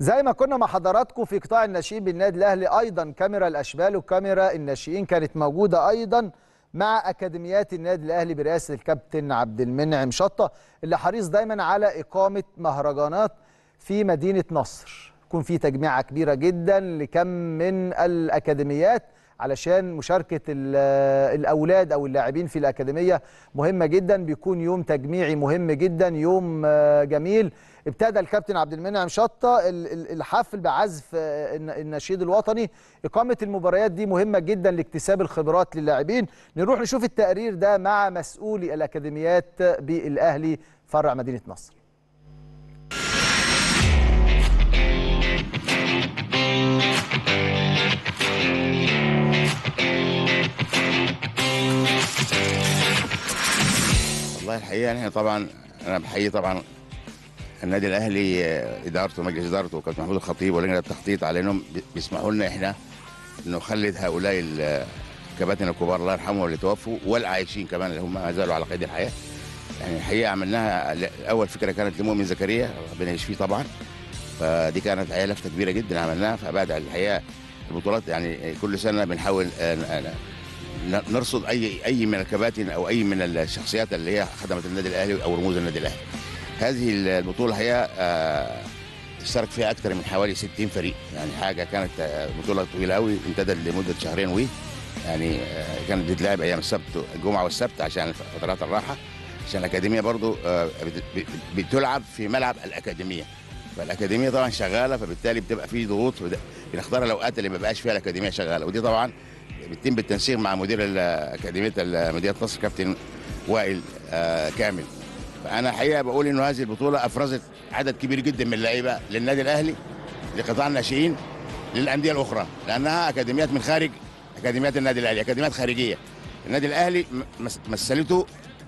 زي ما كنا مع حضراتكم في قطاع الناشئين بالنادي الاهلي ايضا كاميرا الاشبال وكاميرا الناشئين كانت موجوده ايضا مع اكاديميات النادي الاهلي برئاسه الكابتن عبد المنعم شطه اللي حريص دايما على اقامه مهرجانات في مدينه نصر يكون في تجميعه كبيره جدا لكم من الاكاديميات علشان مشاركه الاولاد او اللاعبين في الاكاديميه مهمه جدا بيكون يوم تجميعي مهم جدا يوم جميل ابتدى الكابتن عبد المنعم شطه الحفل بعزف النشيد الوطني اقامه المباريات دي مهمه جدا لاكتساب الخبرات للاعبين نروح نشوف التقرير ده مع مسؤولي الاكاديميات بالاهلي فرع مدينه نصر والله الحقيقه يعني طبعا انا بحيي طبعا النادي الاهلي ادارته مجلس ادارته وكابتن محمود الخطيب ولجنه التخطيط على انهم بيسمحوا لنا احنا نخلد هؤلاء الكباتن الكبار الله يرحمهم اللي توفوا والعايشين كمان اللي هم ما زالوا على قيد الحياه يعني الحقيقه عملناها اول فكره كانت لمؤمن زكريا ربنا يشفيه طبعا فدي كانت الحقيقه لفته كبيره جدا عملناها فبعد الحقيقه البطولات يعني كل سنه بنحاول نرصد اي اي من الكباتن او اي من الشخصيات اللي هي خدمت النادي الاهلي او رموز النادي الاهلي. هذه البطوله هي اشترك فيها اكثر من حوالي 60 فريق يعني حاجه كانت بطوله طويله قوي امتدت لمده شهرين وي يعني كانت بتتلعب ايام السبت الجمعه والسبت عشان فترات الراحه عشان الاكاديميه برضو بتلعب في ملعب الاكاديميه فالاكاديميه طبعا شغاله فبالتالي بتبقى في ضغوط بنختار الاوقات اللي ما بقاش فيها الاكاديميه شغاله ودي طبعا بيتم بالتنسيق مع مدير اكاديميه مدينه نصر كابتن وائل كامل فانا حقيقه بقول انه هذه البطوله افرزت عدد كبير جدا من اللعيبه للنادي الاهلي لقطاع الناشئين للانديه الاخرى لانها اكاديميات من خارج اكاديميات النادي الاهلي اكاديميات خارجيه النادي الاهلي مثلته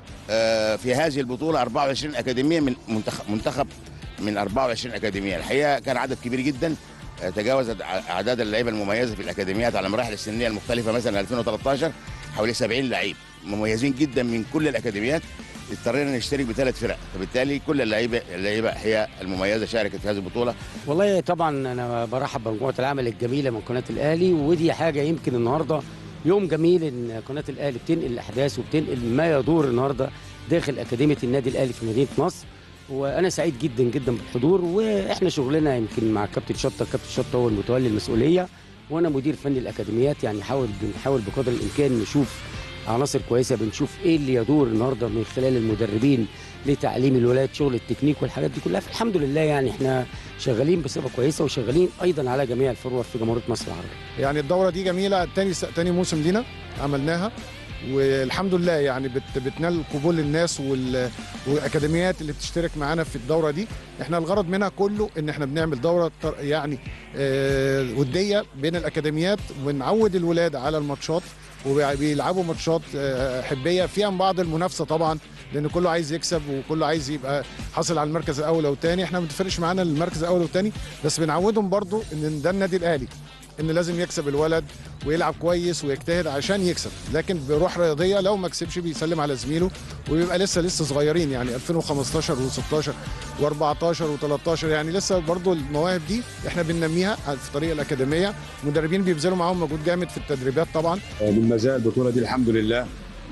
في هذه البطوله 24 اكاديميه من منتخب منتخب من 24 اكاديميه الحقيقه كان عدد كبير جدا تجاوزت اعداد اللعيبه المميزه في الاكاديميات على المراحل السنيه المختلفه مثلا 2013 حوالي 70 لعيب مميزين جدا من كل الاكاديميات اضطرينا نشترك بثلاث فرق فبالتالي كل اللعيبه اللعيبه هي المميزه شاركت في هذه البطوله والله طبعا انا برحب بمجموعه العمل الجميله من قناه الاهلي ودي حاجه يمكن النهارده يوم جميل ان قناه الاهلي بتنقل الاحداث وبتنقل ما يدور النهارده داخل اكاديميه النادي الاهلي في مدينه نصر وانا سعيد جدا جدا بالحضور واحنا شغلنا يمكن مع كابتن شطه كابتن شطه هو المتولي المسؤوليه وانا مدير فني الاكاديميات يعني حاول بنحاول بقدر الامكان نشوف عناصر كويسه بنشوف ايه اللي يدور النهارده من خلال المدربين لتعليم الولاد شغل التكنيك والحاجات دي كلها فالحمد لله يعني احنا شغالين بصفه كويسه وشغالين ايضا على جميع الفروع في جمهوريه مصر العربيه. يعني الدوره دي جميله تاني س... تاني موسم لينا عملناها والحمد لله يعني بت... بتنال قبول الناس وال... والاكاديميات اللي بتشترك معانا في الدوره دي احنا الغرض منها كله ان احنا بنعمل دوره يعني آه وديه بين الاكاديميات ونعود الولاد على الماتشات وبيلعبوا ماتشات حبيه فيها بعض المنافسه طبعا لان كله عايز يكسب وكله عايز يبقى حاصل على المركز الاول او الثاني احنا ما بتفرقش معانا المركز الاول والثاني بس بنعودهم برضو ان ده النادي الاهلي ان لازم يكسب الولد ويلعب كويس ويجتهد عشان يكسب لكن بروح رياضيه لو ما كسبش بيسلم على زميله وبيبقى لسه لسه صغيرين يعني 2015 و16 و14 و13 يعني لسه برضو المواهب دي احنا بننميها في طريق الاكاديميه مدربين بيبذلوا معاهم مجهود جامد في التدريبات طبعا من مزايا البطوله دي الحمد لله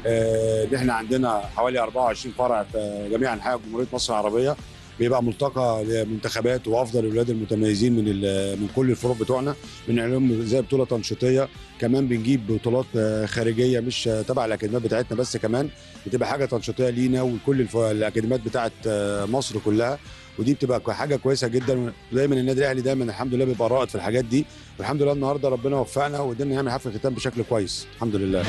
ان احنا عندنا حوالي 24 فرع في جميع انحاء جمهوريه مصر العربيه بيبقى ملتقى لمنتخبات وافضل الاولاد المتميزين من من كل الفروع بتوعنا بنعملهم زي بطوله تنشيطيه كمان بنجيب بطولات خارجيه مش تبع الاكاديميات بتاعتنا بس كمان بتبقى حاجه تنشيطيه لينا وكل الاكاديميات بتاعت مصر كلها ودي بتبقى حاجه كويسه جدا ودايما النادي الاهلي دايما الحمد لله بيبقى رائد في الحاجات دي والحمد لله النهارده ربنا وفقنا وقدرنا نعمل حفله ختام بشكل كويس الحمد لله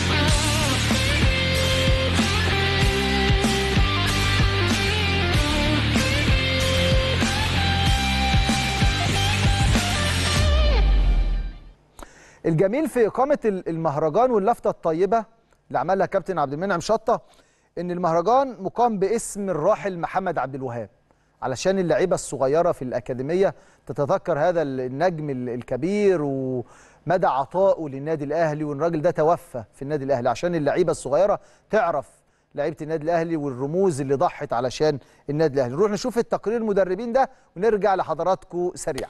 الجميل في إقامة المهرجان واللفتة الطيبة اللي عملها كابتن عبد المنعم شطة إن المهرجان مقام باسم الراحل محمد عبد الوهاب علشان اللعيبة الصغيرة في الأكاديمية تتذكر هذا النجم الكبير ومدى عطائه للنادي الأهلي وإن الراجل ده توفى في النادي الأهلي عشان اللعيبة الصغيرة تعرف لعيبه النادي الاهلي والرموز اللي ضحت علشان النادي الاهلي نروح نشوف التقرير المدربين ده ونرجع لحضراتكم سريعا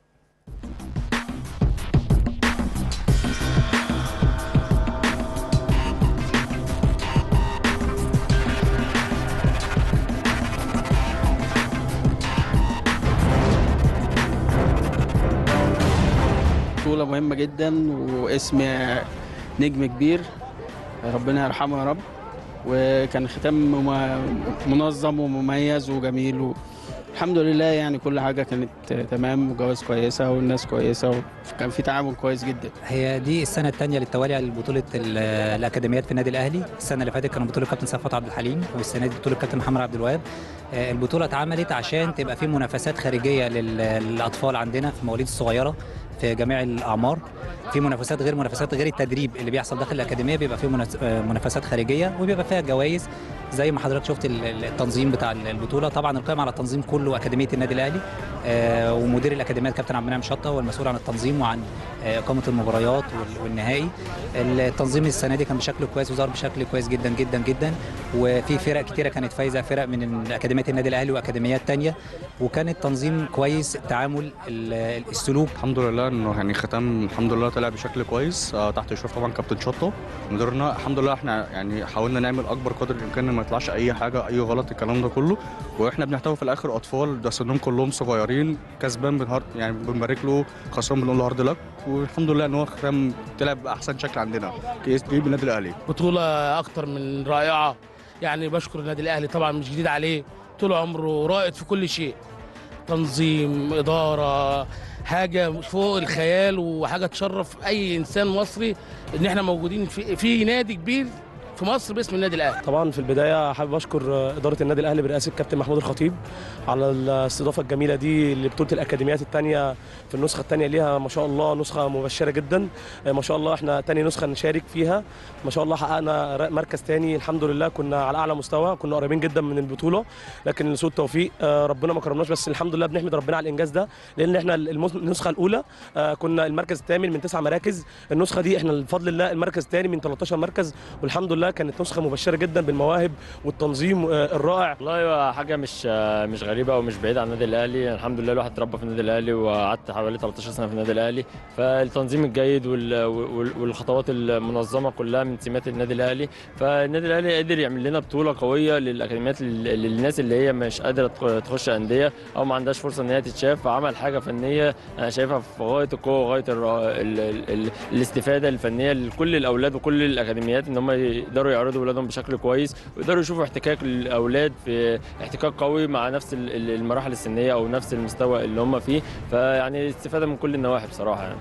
بطولة مهمة جدا واسم نجم كبير ربنا يرحمه يا رب وكان ختام مم- منظم ومميز وجميل و... الحمد لله يعني كل حاجة كانت تمام وجواز كويسة والناس كويسة وكان في تعاون كويس جدا هي دي السنة الثانية للتوالي على بطولة ال- الأكاديميات في النادي الأهلي، السنة اللي فاتت كانت بطولة كابتن صفوت عبد الحليم والسنة دي بطولة كابتن محمد عبد الوهاب. آه، البطولة اتعملت عشان تبقى في منافسات خارجية لل- للأطفال عندنا في المواليد الصغيرة في جميع الأعمار. في منافسات غير منافسات غير التدريب اللي بيحصل داخل الأكاديمية بيبقى في مناس- آه، منافسات خارجية وبيبقى فيها جوائز زي ما حضرتك شفت ال- ال- التنظيم بتاع البطولة، طبعا القائم على التنظيم كله أكاديمية النادي الأهلي آه، ومدير الأكاديمية الكابتن عبد المنعم شطة هو المسؤول عن التنظيم وعن آه، إقامة المباريات وال- والنهائي التنظيم السنة دي كان بشكل كويس وظهر بشكل كويس جدا جدا جدا وفي فرق كتيرة كانت فايزة فرق من أكاديمية النادي الأهلي وأكاديميات تانية وكان التنظيم كويس التعامل ال- السلوك الحمد لله انه يعني ختام الحمد لله طلع بشكل كويس آه، تحت اشراف طبعا كابتن شطه مديرنا الحمد لله احنا يعني حاولنا نعمل اكبر قدر الامكان إن ما يطلعش اي حاجه اي غلط الكلام ده كله واحنا بنحتوي في الاخر اطفال ده سنهم كلهم صغيرين كسبان بنهار يعني بنبارك له خسران بنقول له هارد لك والحمد لله ان هو ختام طلع باحسن شكل عندنا كيس جيب النادي الاهلي بطولة أكتر من رائعة يعني بشكر النادي الأهلي طبعا مش جديد عليه طول عمره رائد في كل شيء تنظيم إدارة حاجة فوق الخيال وحاجة تشرف أي إنسان مصري إن إحنا موجودين في, في نادي كبير في مصر باسم النادي الأهلي طبعا في البدايه حابب اشكر اداره النادي الاهلي برئاسه الكابتن محمود الخطيب على الاستضافه الجميله دي لبطوله الاكاديميات الثانيه في النسخه الثانيه ليها ما شاء الله نسخه مبشره جدا ما شاء الله احنا ثاني نسخه نشارك فيها ما شاء الله حققنا ر- مركز ثاني الحمد لله كنا على اعلى مستوى كنا قريبين جدا من البطوله لكن لسوء التوفيق آه، ربنا ما كرمناش بس الحمد لله بنحمد ربنا على الانجاز ده لان احنا المس- النسخه الاولى آه، كنا المركز الثامن من تسع مراكز النسخه دي احنا بفضل الله المركز الثاني من 13 مركز والحمد لله كانت نسخه مبشره جدا بالمواهب والتنظيم آه، الرائع والله هو حاجه مش مش غريبه او مش بعيده عن النادي الاهلي الحمد لله الواحد اتربى في النادي الاهلي وقعدت حوالي 13 سنه في النادي الاهلي فالتنظيم الجيد وال- وال- والخطوات المنظمه كلها من سمات النادي الاهلي فالنادي الاهلي قدر يعمل لنا بطوله قويه للاكاديميات لل- للناس اللي هي مش قادره تخ- تخش انديه او ما عندهاش فرصه ان هي تتشاف فعمل حاجه فنيه انا شايفها في غايه القوه وغايه الر- ال- ال- ال- الاستفاده الفنيه لكل الاولاد وكل الاكاديميات ان هم يقدروا يعرضوا اولادهم بشكل كويس ويقدروا يشوفوا احتكاك الاولاد في احتكاك قوي مع نفس ال- ال- المراحل السنيه او نفس المستوى اللي هم فيه فيعني استفاده من كل النواحي بصراحه يعني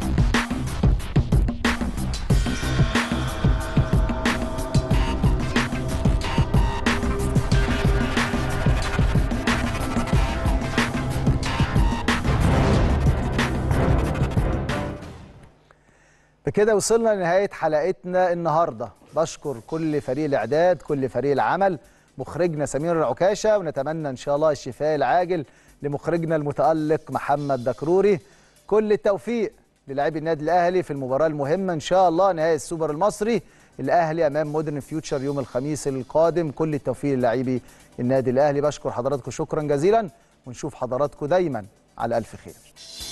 بكده وصلنا لنهاية حلقتنا النهاردة بشكر كل فريق الإعداد كل فريق العمل مخرجنا سمير العكاشة ونتمنى إن شاء الله الشفاء العاجل لمخرجنا المتألق محمد دكروري كل التوفيق للاعبي النادي الأهلي في المباراة المهمة إن شاء الله نهائي السوبر المصري الأهلي أمام مودرن فيوتشر يوم الخميس القادم كل التوفيق للاعبي النادي الأهلي بشكر حضراتكم شكرا جزيلا ونشوف حضراتكم دايما على ألف خير